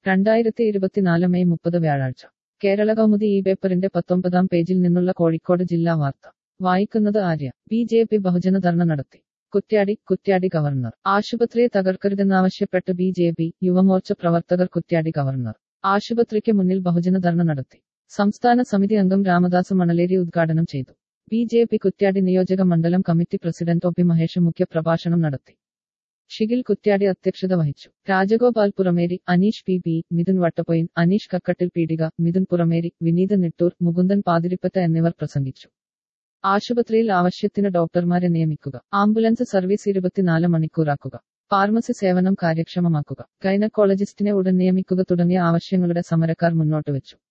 രണ്ടായിരത്തി ഇരുപത്തിനാല് മെയ് മുപ്പത് വ്യാഴാഴ്ച കേരള കൗമുദി ഈ പേപ്പറിന്റെ പത്തൊമ്പതാം പേജിൽ നിന്നുള്ള കോഴിക്കോട് ജില്ലാ വാർത്ത വായിക്കുന്നത് ആര്യ ബി ജെ പി ബഹുജന ധർണ നടത്തി കുറ്റ്യാടി കുറ്റ്യാടി ഗവർണർ ആശുപത്രിയെ തകർക്കരുതെന്നാവശ്യപ്പെട്ട് ബി ജെ പി യുവമോർച്ച പ്രവർത്തകർ കുറ്റ്യാടി ഗവർണർ ആശുപത്രിക്ക് മുന്നിൽ ബഹുജന ധർണ നടത്തി സംസ്ഥാന സമിതി അംഗം രാമദാസ് മണലേരി ഉദ്ഘാടനം ചെയ്തു ബി ജെ പി കുറ്റ്യാടി നിയോജക മണ്ഡലം committee president O P Mahesh മുഖ്യ പ്രഭാഷണം നടത്തി ഷിഗിൽ കുറ്റ്യാടി അധ്യക്ഷത വഹിച്ചു രാജഗോപാൽ പുറമേരി അനീഷ് പി ബി മിഥുൻ വട്ടപ്പൊയിൻ അനീഷ് കക്കട്ടിൽ പീടിക മിഥുൻ പുറമേരി വിനീത് നെട്ടൂർ മുകുന്ദൻ പാതിരിപ്പറ്റ എന്നിവർ പ്രസംഗിച്ചു ആശുപത്രിയിൽ ആവശ്യത്തിന് ഡോക്ടർമാരെ നിയമിക്കുക ആംബുലൻസ് സർവീസ് ഇരുപത്തിനാല് മണിക്കൂറാക്കുക ഫാർമസി സേവനം കാര്യക്ഷമമാക്കുക ഗൈനക്കോളജിസ്റ്റിനെ ഉടൻ നിയമിക്കുക തുടങ്ങിയ ആവശ്യങ്ങളുടെ സമരക്കാർ മുന്നോട്ട് വെച്ചു